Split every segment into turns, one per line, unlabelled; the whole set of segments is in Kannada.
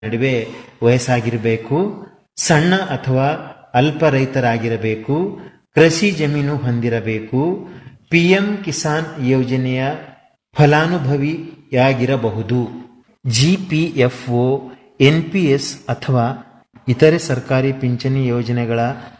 ನಡುವೆ ವಯಸ್ಸಾಗಿರಬೇಕು ಸಣ್ಣ ಅಥವಾ ಅಲ್ಪ ರೈತರಾಗಿರಬೇಕು ಕೃಷಿ ಜಮೀನು ಹೊಂದಿರಬೇಕು ಪಿಎಂ ಕಿಸಾನ್ ಯೋಜನೆಯ ಫಲಾನುಭವಿಯಾಗಿರಬಹುದು ಜಿಪಿಎಫ್ಒ ಎನ್ಪಿಎಸ್ ಅಥವಾ ಇತರೆ ಸರ್ಕಾರಿ ಪಿಂಚಣಿ ಯೋಜನೆಗಳ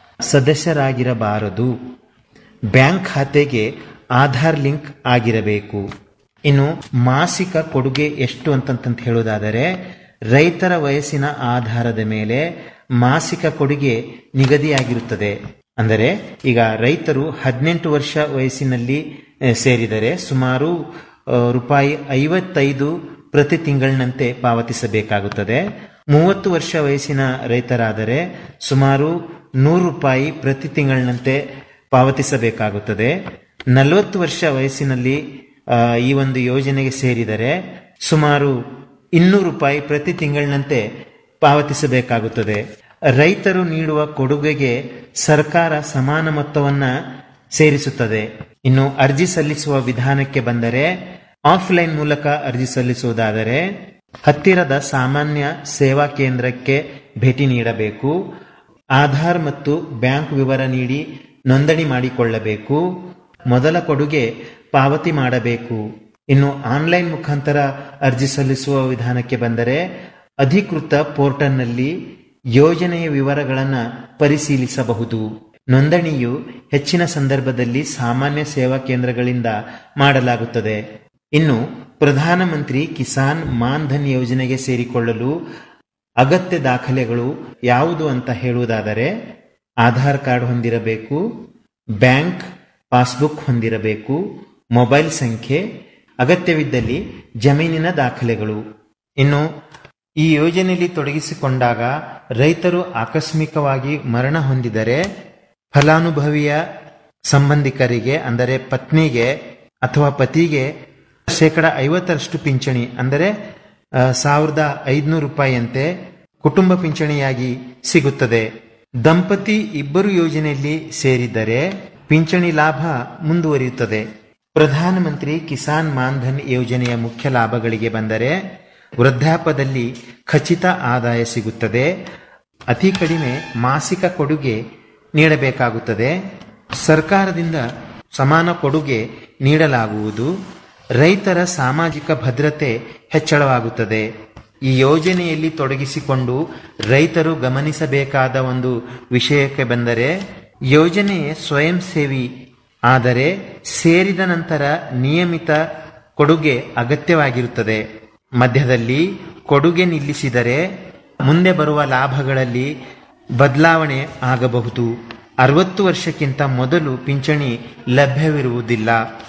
ಸದಸ್ಯರಾಗಿರಬಾರದು ಬ್ಯಾಂಕ್ ಖಾತೆಗೆ ಆಧಾರ್ ಲಿಂಕ್ ಆಗಿರಬೇಕು ಇನ್ನು ಮಾಸಿಕ ಕೊಡುಗೆ ಎಷ್ಟು ಅಂತಂತ ಹೇಳೋದಾದರೆ ರೈತರ ವಯಸ್ಸಿನ ಆಧಾರದ ಮೇಲೆ ಮಾಸಿಕ ಕೊಡುಗೆ ನಿಗದಿಯಾಗಿರುತ್ತದೆ ಅಂದರೆ ಈಗ ರೈತರು ಹದಿನೆಂಟು ವರ್ಷ ವಯಸ್ಸಿನಲ್ಲಿ ಆ, ಸೇರಿದರೆ ಸುಮಾರು ಆ, ರೂಪಾಯಿ ಐವತ್ತೈದು ಪ್ರತಿ ತಿಂಗಳಿನಂತೆ ಪಾವತಿಸಬೇಕಾಗುತ್ತದೆ ಮೂವತ್ತು ವರ್ಷ ವಯಸ್ಸಿನ ರೈತರಾದರೆ ಸುಮಾರು ನೂರು ರೂಪಾಯಿ ಪ್ರತಿ ತಿಂಗಳಿನಂತೆ ಪಾವತಿಸಬೇಕಾಗುತ್ತದೆ ನಲವತ್ತು ವರ್ಷ ವಯಸ್ಸಿನಲ್ಲಿ ಆ, ಈ ಒಂದು ಯೋಜನೆಗೆ ಸೇರಿದರೆ ಸುಮಾರು ಇನ್ನೂರು ರೂಪಾಯಿ ಪ್ರತಿ ತಿಂಗಳಿನಂತೆ ಪಾವತಿಸಬೇಕಾಗುತ್ತದೆ ರೈತರು ನೀಡುವ ಕೊಡುಗೆಗೆ ಸರ್ಕಾರ ಸಮಾನ ಮೊತ್ತವನ್ನ ಸೇರಿಸುತ್ತದೆ ಇನ್ನು ಅರ್ಜಿ ಸಲ್ಲಿಸುವ ವಿಧಾನಕ್ಕೆ ಬಂದರೆ ಆಫ್ಲೈನ್ ಮೂಲಕ ಅರ್ಜಿ ಸಲ್ಲಿಸುವುದಾದರೆ ಹತ್ತಿರದ ಸಾಮಾನ್ಯ ಸೇವಾ ಕೇಂದ್ರಕ್ಕೆ ಭೇಟಿ ನೀಡಬೇಕು ಆಧಾರ್ ಮತ್ತು ಬ್ಯಾಂಕ್ ವಿವರ ನೀಡಿ ನೋಂದಣಿ ಮಾಡಿಕೊಳ್ಳಬೇಕು ಮೊದಲ ಕೊಡುಗೆ ಪಾವತಿ ಮಾಡಬೇಕು ಇನ್ನು ಆನ್ಲೈನ್ ಮುಖಾಂತರ ಅರ್ಜಿ ಸಲ್ಲಿಸುವ ವಿಧಾನಕ್ಕೆ ಬಂದರೆ ಅಧಿಕೃತ ಪೋರ್ಟಲ್ನಲ್ಲಿ ಯೋಜನೆಯ ವಿವರಗಳನ್ನು ಪರಿಶೀಲಿಸಬಹುದು ನೋಂದಣಿಯು ಹೆಚ್ಚಿನ ಸಂದರ್ಭದಲ್ಲಿ ಸಾಮಾನ್ಯ ಸೇವಾ ಕೇಂದ್ರಗಳಿಂದ ಮಾಡಲಾಗುತ್ತದೆ ಇನ್ನು ಪ್ರಧಾನಮಂತ್ರಿ ಕಿಸಾನ್ ಮಾನ್ ಧನ್ ಯೋಜನೆಗೆ ಸೇರಿಕೊಳ್ಳಲು ಅಗತ್ಯ ದಾಖಲೆಗಳು ಯಾವುದು ಅಂತ ಹೇಳುವುದಾದರೆ ಆಧಾರ್ ಕಾರ್ಡ್ ಹೊಂದಿರಬೇಕು ಬ್ಯಾಂಕ್ ಪಾಸ್ಬುಕ್ ಹೊಂದಿರಬೇಕು ಮೊಬೈಲ್ ಸಂಖ್ಯೆ ಅಗತ್ಯವಿದ್ದಲ್ಲಿ ಜಮೀನಿನ ದಾಖಲೆಗಳು ಇನ್ನು ಈ ಯೋಜನೆಯಲ್ಲಿ ತೊಡಗಿಸಿಕೊಂಡಾಗ ರೈತರು ಆಕಸ್ಮಿಕವಾಗಿ ಮರಣ ಹೊಂದಿದರೆ ಫಲಾನುಭವಿಯ ಸಂಬಂಧಿಕರಿಗೆ ಅಂದರೆ ಪತ್ನಿಗೆ ಅಥವಾ ಪತಿಗೆ ಶೇಕಡ ಐವತ್ತರಷ್ಟು ಪಿಂಚಣಿ ಅಂದರೆ ಆ, ಸಾವಿರದ ಐದುನೂರು ರೂಪಾಯಿಯಂತೆ ಕುಟುಂಬ ಪಿಂಚಣಿಯಾಗಿ ಸಿಗುತ್ತದೆ ದಂಪತಿ ಇಬ್ಬರು ಯೋಜನೆಯಲ್ಲಿ ಸೇರಿದ್ದರೆ ಪಿಂಚಣಿ ಲಾಭ ಮುಂದುವರಿಯುತ್ತದೆ ಪ್ರಧಾನಮಂತ್ರಿ ಕಿಸಾನ್ ಮಾನ್ಧನ್ ಯೋಜನೆಯ ಮುಖ್ಯ ಲಾಭಗಳಿಗೆ ಬಂದರೆ ವೃದ್ಧಾಪದಲ್ಲಿ ಖಚಿತ ಆದಾಯ ಸಿಗುತ್ತದೆ ಅತಿ ಕಡಿಮೆ ಮಾಸಿಕ ಕೊಡುಗೆ ನೀಡಬೇಕಾಗುತ್ತದೆ ಸರ್ಕಾರದಿಂದ ಸಮಾನ ಕೊಡುಗೆ ನೀಡಲಾಗುವುದು ರೈತರ ಸಾಮಾಜಿಕ ಭದ್ರತೆ ಹೆಚ್ಚಳವಾಗುತ್ತದೆ ಈ ಯೋಜನೆಯಲ್ಲಿ ತೊಡಗಿಸಿಕೊಂಡು ರೈತರು ಗಮನಿಸಬೇಕಾದ ಒಂದು ವಿಷಯಕ್ಕೆ ಬಂದರೆ ಯೋಜನೆ ಸ್ವಯಂ ಸೇವಿ ಆದರೆ ಸೇರಿದ ನಂತರ ನಿಯಮಿತ ಕೊಡುಗೆ ಅಗತ್ಯವಾಗಿರುತ್ತದೆ ಮಧ್ಯದಲ್ಲಿ ಕೊಡುಗೆ ನಿಲ್ಲಿಸಿದರೆ ಮುಂದೆ ಬರುವ ಲಾಭಗಳಲ್ಲಿ ಬದಲಾವಣೆ ಆಗಬಹುದು ಅರವತ್ತು ವರ್ಷಕ್ಕಿಂತ ಮೊದಲು ಪಿಂಚಣಿ ಲಭ್ಯವಿರುವುದಿಲ್ಲ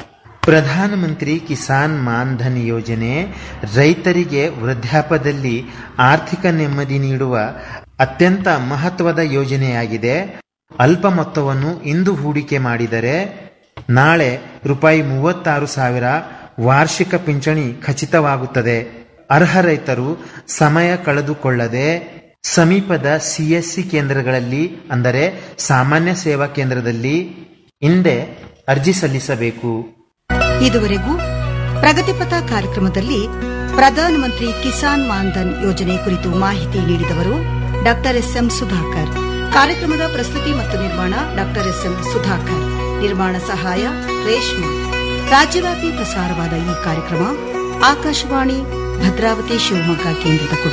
ಪ್ರಧಾನಮಂತ್ರಿ ಕಿಸಾನ್ ಮಾನ್ ಧನ್ ಯೋಜನೆ ರೈತರಿಗೆ ವೃದ್ಧಾಪದಲ್ಲಿ ಆರ್ಥಿಕ ನೆಮ್ಮದಿ ನೀಡುವ ಅತ್ಯಂತ ಮಹತ್ವದ ಯೋಜನೆಯಾಗಿದೆ ಅಲ್ಪ ಮೊತ್ತವನ್ನು ಇಂದು ಹೂಡಿಕೆ ಮಾಡಿದರೆ ನಾಳೆ ರೂಪಾಯಿ ಮೂವತ್ತಾರು ಸಾವಿರ ವಾರ್ಷಿಕ ಪಿಂಚಣಿ ಖಚಿತವಾಗುತ್ತದೆ ಅರ್ಹ ರೈತರು ಸಮಯ ಕಳೆದುಕೊಳ್ಳದೆ ಸಮೀಪದ ಸಿಎಸ್ಸಿ ಕೇಂದ್ರಗಳಲ್ಲಿ ಅಂದರೆ ಸಾಮಾನ್ಯ ಸೇವಾ ಕೇಂದ್ರದಲ್ಲಿ ಹಿಂದೆ ಅರ್ಜಿ ಸಲ್ಲಿಸಬೇಕು
ಇದುವರೆಗೂ ಪ್ರಗತಿಪಥ ಕಾರ್ಯಕ್ರಮದಲ್ಲಿ ಪ್ರಧಾನಮಂತ್ರಿ ಕಿಸಾನ್ ಮಾನ್ಧನ್ ಯೋಜನೆ ಕುರಿತು ಮಾಹಿತಿ ನೀಡಿದವರು ಡಾಕ್ಟರ್ ಎಸ್ ಎಂ ಸುಧಾಕರ್ ಕಾರ್ಯಕ್ರಮದ ಪ್ರಸ್ತುತಿ ಮತ್ತು ನಿರ್ಮಾಣ ಡಾಕ್ಟರ್ ಎಸ್ ಎಂ ಸುಧಾಕರ್ ನಿರ್ಮಾಣ ಸಹಾಯ ರೇಷ್ಮಾ ರಾಜ್ಯವ್ಯಾಪಿ ಪ್ರಸಾರವಾದ ಈ ಕಾರ್ಯಕ್ರಮ ಆಕಾಶವಾಣಿ ಭದ್ರಾವತಿ ಶಿವಮೊಗ್ಗ ಕೇಂದ್ರದ ಕೊಡುಗೆ